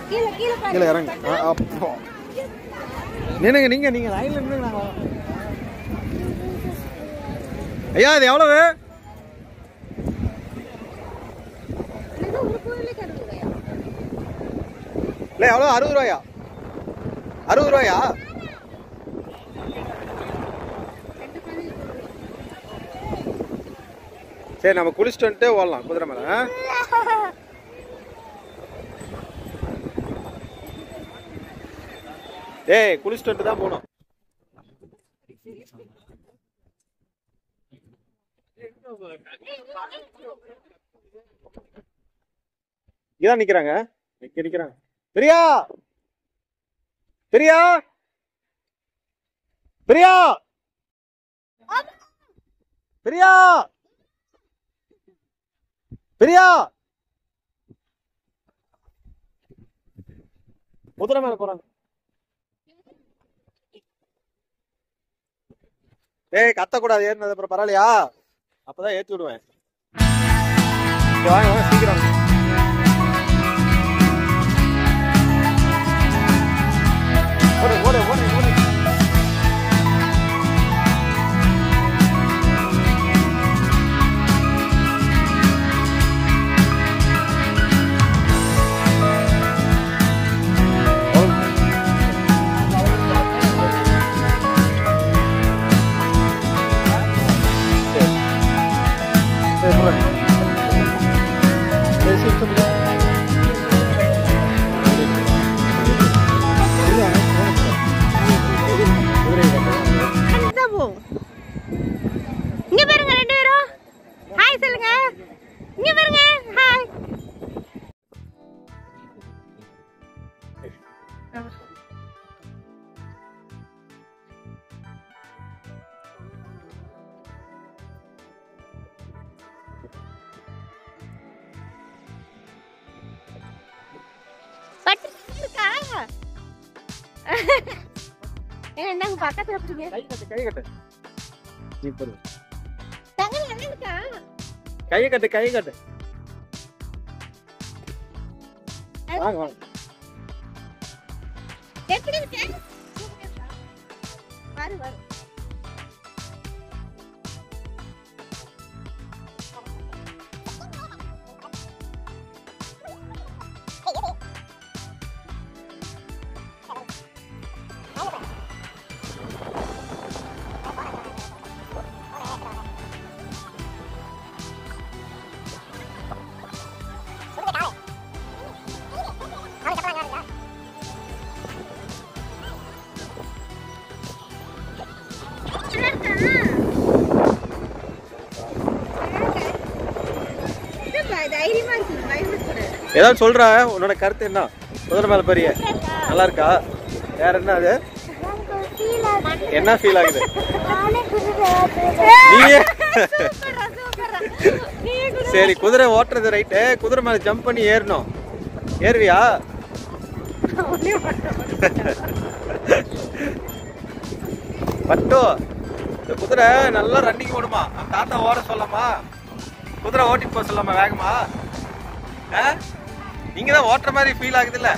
கீழே கீழே பாரு கீழே இறங்க ஆ, அப்போ நின்னுங்க நீங்க நீங்க லைன்ல நின்னுங்க நாங்க வரோம். ஐயா இது எவ்வளவு இது ஒரு கோயிலுக்கு அறுபது ரூபாயா இல்ல எவ்வளவு அறுபது ரூபாயா அறுபது ரூபாயா சரி நம்ம குளிச்சுட்டு வந்துட்டு ஓடலாம் குதிரை மேல ஆ? ஏய் குளிச்சுட்டு வந்துட்டு தான் போகணும் இங்கதான் நிக்கிறாங்க இங்க நிக்கிறாங்க பிரியா பிரியா பிரியா பிரியா பிரியா குதிரை மேல போறாங்க ஏய் கத்தக்கூடாது ஏறினது அப்புறம் பரவாயில்லையா அப்பதான் ஏத்தி விடுவேன் இங்க வாங்க வாங்க சீக்கிரம் வாங்க. ஓடு ஓடு ஓடு ஓடு சரி போடுறேன். சரி, சரி, சரி. அங்கதான் போவோம் இங்க பாருங்க ரெண்டு பேரும் ஹாய் சொல்லுங்க இங்க பாருங்க ஹாய் பட்டு இருக்கா ஏன் நாங்க பக்கத்துல இருக்கீங்க கை கட்டு கை கட்டு நீ போடு. தங்க என்ன இருக்கா கையை கட்டு கையை கட்டு வாங்க வாங்க எப்படி இருக்கு பாரு பாரு தைரியமா இருக்கு பயப்படக்கூடாது ஏதாவது சொல்ற உன்னோட கருத்து என்ன குதிரை மேல பெரிய நல்லா இருக்கா வேற என்ன அது என்ன ஃபீல் ஆகுது நீயே சரி குதிரை ஓட்டுறது ரைட்டு குதிரை மேல ஜம்ப் பண்ணி ஏறணும் ஏறுவியா பட்டு இந்த குதிரை நல்லா ரன்னிங் ஓடுமா அவன் தாத்தா ஓட சொல்லாமா குதிரை ஓட்டிட்டு போக சொல்லாமா வேகமா ஆ? நீங்க தான் ஓட்டுற மாதிரி ஃபீல் ஆகுதுல்ல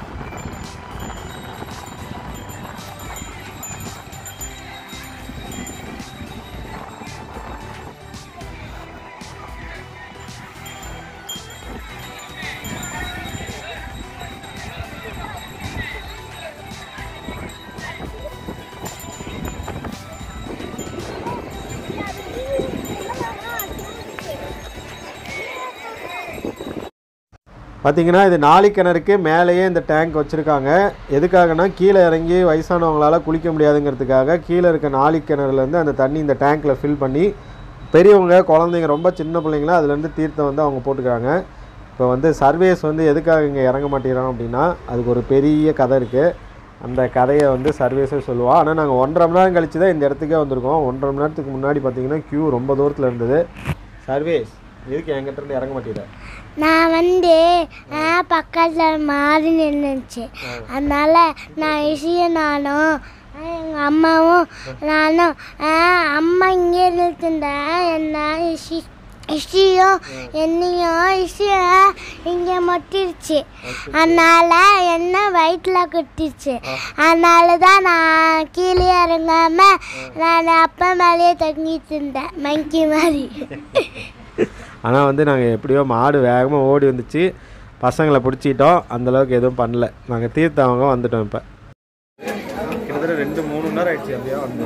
பார்த்தீங்கன்னா இது நாளி கிணறுக்கு மேலேயே இந்த டேங்க் வச்சுருக்காங்க எதுக்காகனா கீழே இறங்கி வயசானவங்களால குளிக்க முடியாதுங்கிறதுக்காக கீழே இருக்க நாளி கிணறுலேருந்து அந்த தண்ணி இந்த டேங்க்கில் ஃபில் பண்ணி பெரியவங்க குழந்தைங்க ரொம்ப சின்ன பிள்ளைங்களாம் அதுலேருந்து தீர்த்தம் வந்து அவங்க போட்டுக்கிறாங்க இப்போ வந்து சர்வேஸ் வந்து எதுக்காக இங்கே இறங்க மாட்டேங்கிறோம் அப்படின்னா அதுக்கு ஒரு பெரிய கதை இருக்குது அந்த கதையை வந்து சர்வேஸே சொல்லுவாள் ஆனால் நாங்கள் ஒன்றரை மணி நேரம் கழிச்சு தான் இந்த இடத்துக்கே வந்திருக்கோம் ஒன்றரை மணி நேரத்துக்கு முன்னாடி பார்த்தீங்கன்னா க்யூ ரொம்ப தூரத்தில் இருந்தது சர்வேஸ் எதுக்கு என்கிட்ட இருந்து இறங்க மாட்டேங்கிற நான் வந்து ஆ, பக்கத்தில் மாறி நின்றுச்சு அதனால நான் இசிய நானும் ஆ, எங்க அம்மாவும் நானும் ஆ, அம்மா இங்கே நிறுத்துண்டா என்ன இசி இஷியும் என்னையும் இஷியும் இங்கே மொட்டிருச்சு அதனால என்ன வயிற்றில் குத்திருச்சு அதனால தான் நான் கீழே இறங்காம நான் அப்பா மேலேயே தங்கிட்டு இருந்தேன் மங்கி மாதிரி ஆனால் வந்து நாங்கள் எப்படியோ மாடு வேகமாக ஓடி வந்துச்சு பசங்களை பிடிச்சிட்டோம் அந்தளவுக்கு எதுவும் பண்ணல நாங்கள் தீர்த்தவங்க வந்துட்டோம் இப்போ கிட்டத்தட்ட ரெண்டு மூணு மணி நேரம் ஆயிடுச்சு அப்படியே வந்து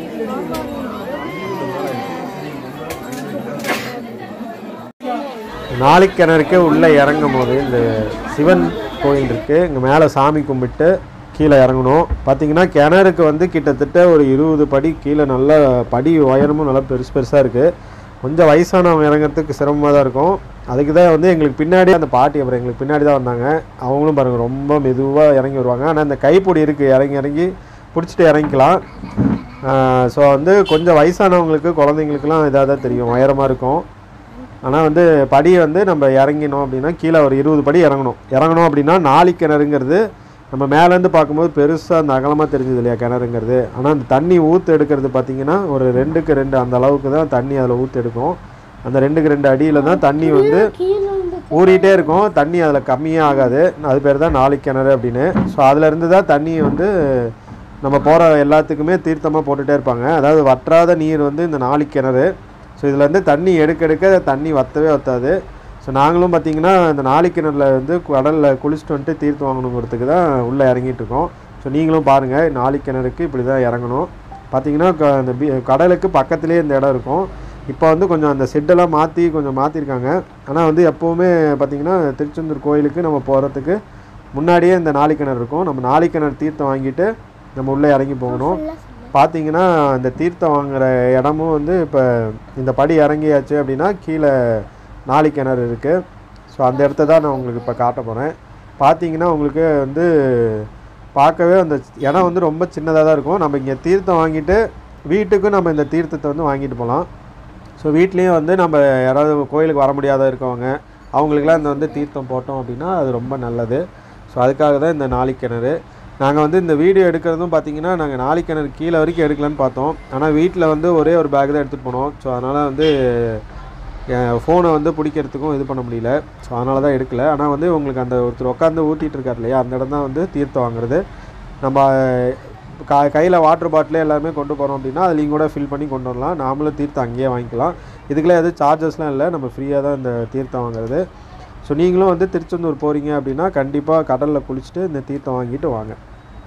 நாளிக்கிணறுக்கு உள்ளே இறங்கும் போது இந்த சிவன் கோயில் இருக்குது இங்கே மேலே சாமி கும்பிட்டு கீழே இறங்கணும் பார்த்தீங்கன்னா கிணறுக்கு வந்து கிட்டத்தட்ட ஒரு இருபது படி கீழே நல்ல படி உயரமும் நல்லா பெருசு பெருசாக இருக்குது கொஞ்சம் வயசானவங்க இறங்குறதுக்கு சிரமமாக தான் இருக்கும் அதுக்கு தான் வந்து எங்களுக்கு பின்னாடி அந்த பாட்டி அப்புறம் எங்களுக்கு பின்னாடி தான் வந்தாங்க அவங்களும் பாருங்கள் ரொம்ப மெதுவாக இறங்கி வருவாங்க ஆனால் அந்த கைப்பிடி இருக்குது இறங்கி இறங்கி பிடிச்சிட்டு இறங்கிக்கலாம் ஸோ வந்து கொஞ்சம் வயசானவங்களுக்கு குழந்தைங்களுக்குலாம் இதாக தான் தெரியும் உயரமாக இருக்கும் ஆனால் வந்து படி வந்து நம்ம இறங்கினோம் அப்படின்னா கீழே ஒரு இருபது படி இறங்கணும் இறங்கணும் அப்படின்னா நாலு கிணறுங்கிறது நம்ம மேலேருந்து பார்க்கும்போது பெருசாக அந்த அகலமாக தெரிஞ்சது இல்லையா கிணறுங்கிறது ஆனால் அந்த தண்ணி ஊற்று எடுக்கிறது பார்த்தீங்கன்னா ஒரு ரெண்டுக்கு ரெண்டு அந்த அளவுக்கு தான் தண்ணி அதில் ஊற்று எடுக்கும் அந்த ரெண்டுக்கு ரெண்டு அடியில் தான் தண்ணி வந்து ஊறிட்டே இருக்கும் தண்ணி அதில் கம்மியே ஆகாது அது பேர் தான் நாலு கிணறு அப்படின்னு ஸோ அதுலேருந்து தான் தண்ணி வந்து நம்ம போகிற எல்லாத்துக்குமே தீர்த்தமாக போட்டுகிட்டே இருப்பாங்க அதாவது வற்றாத நீர் வந்து இந்த நாலு கிணறு ஸோ இதுலேருந்து தண்ணி எடுக்க எடுக்க தண்ணி வற்றவே வற்றாது ஸோ நாங்களும் பார்த்தீங்கன்னா இந்த நாலு கிணறுல வந்து கடலில் குளிச்சுட்டு வந்துட்டு தீர்த்தம் வாங்கணுங்கிறதுக்கு தான் உள்ளே இறங்கிட்டு இருக்கோம் ஸோ நீங்களும் பாருங்கள் நாலு கிணறுக்கு இப்படி தான் இறங்கணும் பார்த்தீங்கன்னா க- அந்த பீ கடலுக்கு பக்கத்துலேயே இந்த இடம் இருக்கும் இப்போ வந்து கொஞ்சம் அந்த செட்டெல்லாம் மாற்றி கொஞ்சம் மாற்றிருக்காங்க ஆனால் வந்து எப்போவுமே பார்த்தீங்கன்னா திருச்செந்தூர் கோயிலுக்கு நம்ம போகிறதுக்கு முன்னாடியே இந்த நாலு கிணறு இருக்கும் நம்ம நாலு கிணறு தீர்த்தம் வாங்கிட்டு நம்ம உள்ளே இறங்கி போகணும் பார்த்தீங்கன்னா இந்த தீர்த்தம் வாங்குற இடமும் வந்து இப்போ இந்த படி இறங்கியாச்சு அப்படின்னா கீழே நாலு கிணறு இருக்குது ஸோ அந்த இடத்த தான் நான் உங்களுக்கு இப்போ காட்ட போகிறேன் பார்த்தீங்கன்னா உங்களுக்கு வந்து பார்க்கவே அந்த இடம் வந்து ரொம்ப சின்னதாக தான் இருக்கும் நம்ம இங்கே தீர்த்தம் வாங்கிட்டு வீட்டுக்கும் நம்ம இந்த தீர்த்தத்தை வந்து வாங்கிட்டு போகலாம் ஸோ வீட்லேயும் வந்து நம்ம யாராவது கோயிலுக்கு வர முடியாத இருக்கவங்க அவங்களுக்குலாம் இந்த வந்து தீர்த்தம் போட்டோம் அப்படின்னா அது ரொம்ப நல்லது ஸோ அதுக்காக தான் இந்த நாளிக்கிணறு நாங்கள் வந்து இந்த வீடியோ எடுக்கிறதும் பார்த்தீங்கன்னா நாங்கள் நாளிக்கிணறு கீழே வரைக்கும் எடுக்கலான்னு பார்த்தோம் ஆனால் வீட்டில் வந்து ஒரே ஒரு பேக் தான் எடுத்துகிட்டு போனோம் ஸோ அதனால் வந்து ஃபோனை வந்து பிடிக்கிறதுக்கும் இது பண்ண முடியல ஸோ அதனால தான் எடுக்கல ஆனால் வந்து உங்களுக்கு அந்த ஒருத்தர் உட்காந்து ஊட்டிகிட்டு இருக்கார் இல்லையா அந்த இடம் தான் வந்து தீர்த்தம் வாங்குறது நம்ம கா கையில் வாட்டர் பாட்டிலே எல்லாருமே கொண்டு போகிறோம் அப்படின்னா அதுலேயும் கூட ஃபில் பண்ணி கொண்டு வரலாம் நாமளும் தீர்த்தம் அங்கேயே வாங்கிக்கலாம் இதுக்கெல்லாம் எதுவும் சார்ஜஸ்லாம் இல்லை நம்ம ஃப்ரீயாக தான் இந்த தீர்த்தம் வாங்குறது ஸோ நீங்களும் வந்து திருச்செந்தூர் போகிறீங்க அப்படின்னா கண்டிப்பாக கடலில் குளிச்சுட்டு இந்த தீர்த்தம் வாங்கிட்டு வாங்க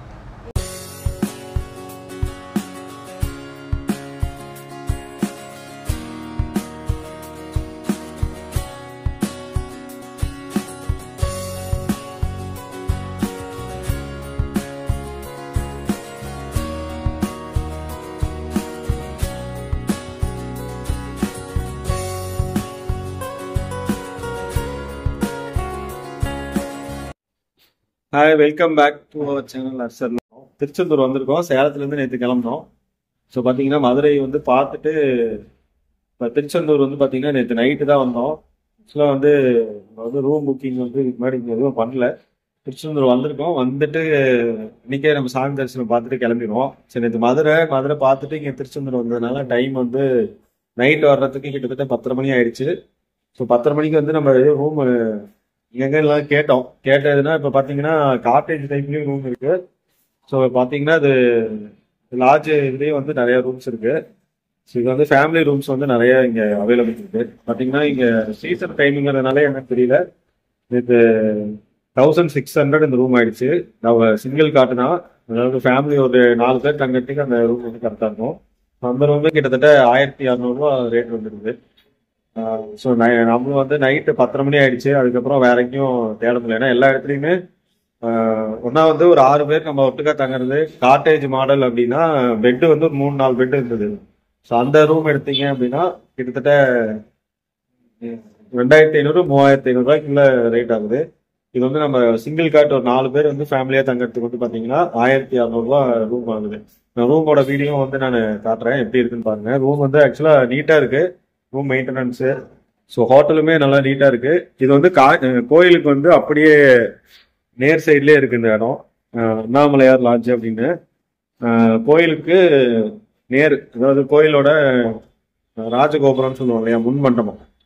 hi welcome back to our channel அர்சர் திருச்செந்தூர் வந்திருக்கோம் சேலத்துலேருந்து நேற்று கிளம்புனோம் ஸோ பார்த்தீங்கன்னா மதுரை வந்து பார்த்துட்டு இப்போ திருச்செந்தூர் வந்து பார்த்தீங்கன்னா நேற்று நைட்டு தான் வந்தோம் ஆக்சுவலாக வந்து இங்க வந்து ரூம் புக்கிங் வந்து இதுக்கு முன்னாடி இங்கே எதுவும் பண்ணல திருச்செந்தூர் வந்திருக்கோம் வந்துட்டு இன்னைக்கே நம்ம சாமி தரிசனம் பார்த்துட்டு கிளம்பிடுவோம் சரி நேற்று மதுரை மதுரை பார்த்துட்டு இங்கே திருச்செந்தூர் வந்ததுனால டைம் வந்து நைட் வர்றதுக்கு கிட்டத்தட்ட பத்தரை மணி ஆயிடுச்சு ஸோ பத்தரை மணிக்கு வந்து நம்ம ரூம் எங்கெல்லாம் கேட்டோம் கேட்டதுன்னா இப்போ பார்த்தீங்கன்னா காட்டேஜ் டைப்லேயும் ரூம் இருக்கு ஸோ பார்த்தீங்கன்னா அது லாட்ஜ் இதுலேயே வந்து நிறைய ரூம்ஸ் இருக்கு ஸோ இது வந்து ஃபேமிலி ரூம்ஸ் வந்து நிறைய இங்கே அவைலபிள் இருக்கு பார்த்தீங்கன்னா இங்கே சீசன் டைமிங்கிறதுனால எனக்கு தெரியல இது தௌசண்ட் சிக்ஸ் ஹண்ட்ரட் இந்த ரூம் ஆயிடுச்சு நம்ம சிங்கிள் காட்டுனா அதாவது ஃபேமிலி ஒரு நாலு பேர் தங்கறதுக்கு அந்த ரூம் வந்து கரெக்டாக இருக்கும் அந்த ரூமே கிட்டத்தட்ட ஆயிரத்தி இரநூறுவா ரேட் வந்துருக்குது ஸோ நம்மளும் வந்து நைட்டு பத்தரை மணி ஆயிடுச்சு அதுக்கப்புறம் வேற எங்கேயும் தேட முடியல ஏன்னா எல்லா இடத்துலையுமே ஒன்றா வந்து ஒரு ஆறு பேர் நம்ம ஒட்டுக்கா தங்குறது காட்டேஜ் மாடல் அப்படின்னா பெட்டு வந்து ஒரு மூணு நாலு பெட் இருந்தது ஸோ அந்த ரூம் எடுத்தீங்க அப்படின்னா கிட்டத்தட்ட ரெண்டாயிரத்தி ஐநூறு மூவாயிரத்தி ஐநூறுரூவாய்க்குள்ள ரேட் ஆகுது இது வந்து நம்ம சிங்கிள் காட் ஒரு நாலு பேர் வந்து ஃபேமிலியாக தங்கறதுக்கு வந்து பார்த்தீங்கன்னா ஆயிரத்தி இரநூறுவா ரூம் ஆகுது ரூமோட வீடியோ வந்து நான் காட்டுறேன் எப்படி இருக்குன்னு பாருங்க ரூம் வந்து ஆக்சுவலாக நீட்டாக இருக்கு ரூம் மெயின்டெனன்ஸு ஸோ ஹோட்டலுமே நல்லா நீட்டாக இருக்கு இது வந்து கா அஹ் கோயிலுக்கு வந்து அப்படியே நேர் சைட்லேயே இருக்கு இந்த இடம் அஹ் அண்ணாமலையார் லாட்ஜ் அப்படின்னு அஹ் கோயிலுக்கு நேர் அதாவது கோயிலோட ராஜகோபுரம்னு சொல்லுவாங்க இல்லையா முன் மண்டபம்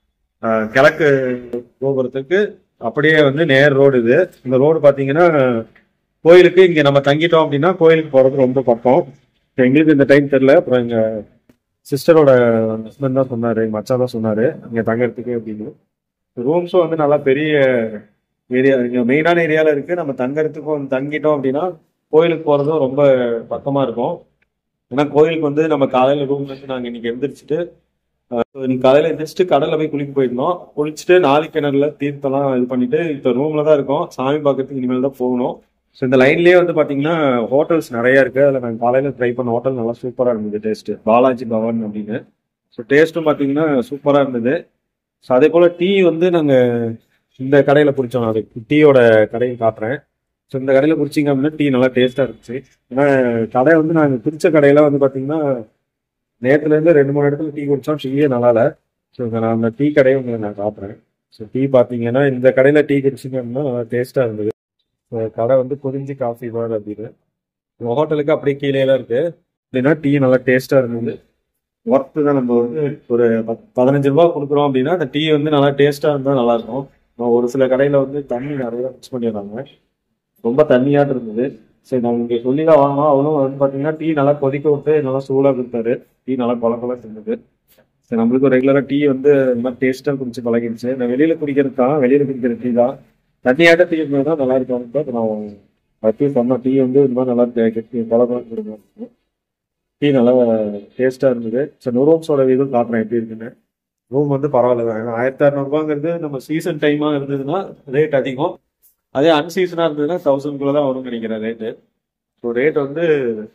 அஹ், கிழக்கு கோபுரத்துக்கு அப்படியே வந்து நேர் ரோடு இது இந்த ரோடு பார்த்தீங்கன்னா கோயிலுக்கு இங்கே நம்ம தங்கிட்டோம் அப்படின்னா கோயிலுக்கு போகிறது ரொம்ப பக்கம் இப்ப எங்களுக்கு இந்த டைம் தெரில அப்புறம் எங்கள் சிஸ்டரோட ஹஸ்பண்ட் தான் சொன்னார் எங்கள் மச்சா தான் சொன்னார் இங்கே தங்கறதுக்கு அப்படின்னு ரூம்ஸும் வந்து நல்லா பெரிய ஏரியா இங்கே மெயினான ஏரியாவில் இருக்குது நம்ம தங்கறதுக்கும் வந்து தங்கிட்டோம் அப்படின்னா கோயிலுக்கு போகிறதும் ரொம்ப பக்கமாக இருக்கும் ஏன்னா கோயிலுக்கு வந்து நம்ம காலையில் ரூம்ல இருந்து நாங்கள் இன்னைக்கு எந்திரிச்சிட்டு இன்னைக்கு காலையில் எந்திரிச்சிட்டு கடலில் போய் குளிக்க போயிருந்தோம் குளிச்சுட்டு நாலு கிணறுல தீர்த்தம்லாம் இது பண்ணிட்டு இப்போ ரூம்ல தான் இருக்கோம் சாமி பார்க்கறதுக்கு இனிமேல் தான் போகணும் ஸோ இந்த லைன்லேயே வந்து பார்த்தீங்கன்னா ஹோட்டல்ஸ் நிறைய இருக்கு அதில் நாங்கள் காலையில் ட்ரை பண்ண ஹோட்டல் நல்லா சூப்பராக இருந்தது டேஸ்ட் பாலாஜி பவன் அப்படின்னு ஸோ டேஸ்ட்டும் பார்த்தீங்கன்னா சூப்பராக இருந்தது ஸோ அதே போல் டீ வந்து நாங்கள் இந்த கடையில் குடித்தோம் அது டீயோட கடையை காட்டுறேன் ஸோ இந்த கடையில் குடிச்சிங்க அப்படின்னா டீ நல்லா டேஸ்ட்டாக இருந்துச்சு ஏன்னா கடை வந்து நாங்கள் பிடிச்ச கடையில் வந்து பார்த்தீங்கன்னா நேற்றுலேருந்து ரெண்டு மூணு இடத்துல டீ குடித்தோம் டீயே நல்லா இல்லை ஸோ நான் அந்த டீ கடையை உங்களுக்கு நான் காட்டுறேன் ஸோ டீ பார்த்தீங்கன்னா இந்த கடையில் டீ குடிச்சிங்க அப்படின்னா நல்லா டேஸ்ட்டாக இருந்தது ஸோ கடை வந்து குறிஞ்சி காஃபி பார் அப்படின்னு இந்த ஹோட்டலுக்கு அப்படியே கீழேலாம் இருக்கு அப்படின்னா டீ நல்லா டேஸ்ட்டாக இருந்தது ஒர்த்து தான் நம்ம வந்து ஒரு பத்- பதினஞ்சு ரூபா கொடுக்குறோம் அப்படின்னா அந்த டீ வந்து நல்லா டேஸ்ட்டாக இருந்தால் நல்லா இருக்கும் நான் ஒரு சில கடையில் வந்து தண்ணி நிறைய மிக்ஸ் பண்ணிடுறாங்க ரொம்ப தண்ணியாட்டு இருந்தது சரி நம்ம இங்கே சொல்லி தான் வாங்கினோம் அவனும் வந்து பார்த்தீங்கன்னா டீ நல்லா கொதிக்க விட்டு நல்லா சூடாக கொடுத்தாரு டீ நல்லா கொல கொல இருந்தது சரி நம்மளுக்கு ரெகுலராக டீ வந்து இந்த மாதிரி டேஸ்ட்டாக குடிச்சு பழகிடுச்சு நான் வெளியில் குடிக்கிறது தான் வெளியில் குடிக்கிற டீ தான் தண்ணியாட்ட டீ இருந்தால் தான் நல்லா இருக்கும் இப்போ நான் பற்றி சொன்னோம் டீ வந்து இந்த மாதிரி நல்லா கெட்டி கொல கொல கொடுங்க டீ நல்லா டேஸ்ட்டாக இருந்தது சரி ரூம்ஸோட இதுவும் காட்டுறேன் எப்படி இருக்குன்னு ரூம் வந்து பரவாயில்ல தான் ஏன்னா ஆயிரத்தி அறநூறுபாங்கிறது நம்ம சீசன் டைமாக இருந்ததுன்னா ரேட் அதிகம் அதே அன்சீசனாக இருந்ததுன்னா தௌசண்ட்குள்ளே தான் வரும்னு நினைக்கிறேன் ரேட்டு ஸோ ரேட் வந்து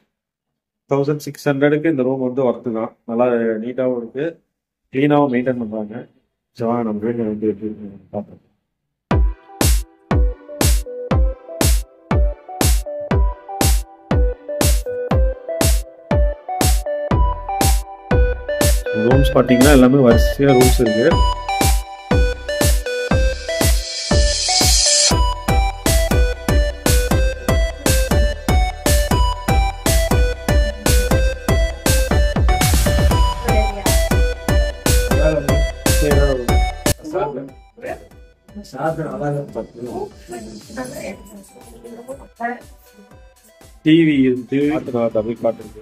தௌசண்ட் சிக்ஸ் ஹண்ட்ரடுக்கு இந்த ரூம் வந்து ஒர்த்து தான் நல்லா நீட்டாகவும் இருக்கு க்ளீனாகவும் மெயின்டைன் பண்ணுறாங்க ஸோ வாங்க நம்ம வீட்டில் வந்து எப்படி இருக்குன்னு பார்ப்போம் ரூம்ஸ் பார்த்தீங்கன்னா எல்லாமே வரிசையாக ரூம்ஸ் இருக்கு டிவி இருக்கு தமிழ் பாட்டு இருக்கு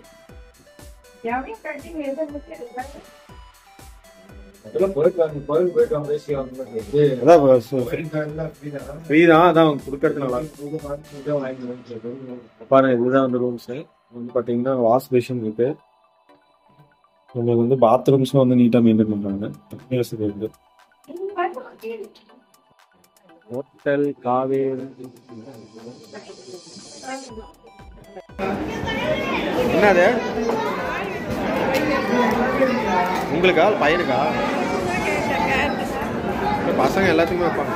அதான் ஃப்ரீ தான் அதான் கொடுக்கறது நல்லா பாருங்க இதுதான் வந்து ரூம்ஸ் வந்து பாத்தீங்கன்னா வாஷ் பேஷன் இருக்கு உங்களுக்கு வந்து பாத்ரூம்ஸும் வந்து நீட்டா மெயின்டைன் பண்றாங்க வசதி இருக்கு ஹோட்டல் காவேரி என்னது உங்களுக்கா பையனுக்கா இந்த பசங்க எல்லாத்துக்குமே வைப்பாங்க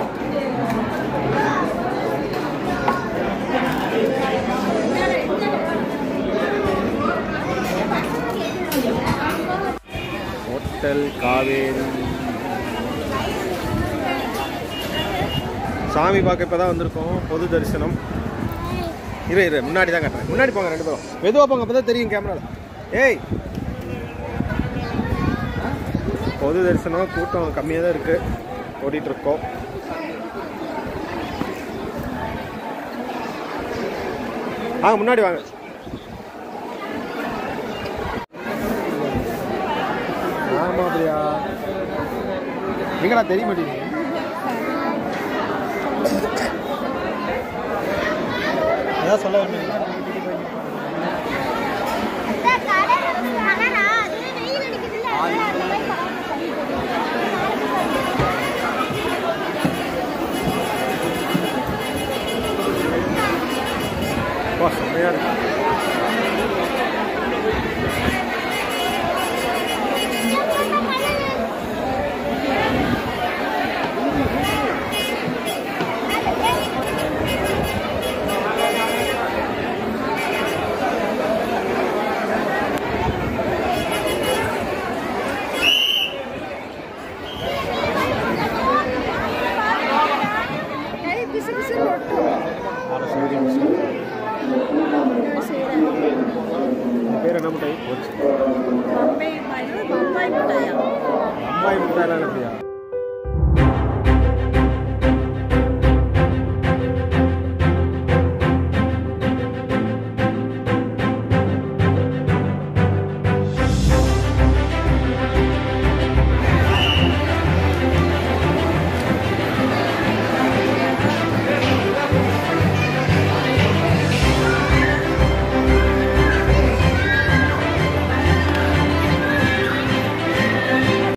ஹோட்டல் காவேரி சாமி பார்க்க இப்போ தான் வந்திருக்கோம் பொது தரிசனம் இரு இரு முன்னாடி தான் கட்டுறேன் முன்னாடி போங்க ரெண்டு பேரும் மெதுவாக போங்க அப்போ தான் தெரியும் கேமராவில் ஏய் பொது தரிசனம் கூட்டம் கம்மியாக தான் இருக்கு ஓடிட்டு இருக்கோம் ஆ முன்னாடி வாங்க ஆமா அப்படியா எங்கடா தெரிய மாட்டேங்குது ஏதாவது சொல்ல வேண்டிய வா செம்மையா இருக்கு பேர் என்ன மிட்டாய் அம்மாய் மிட்டாய்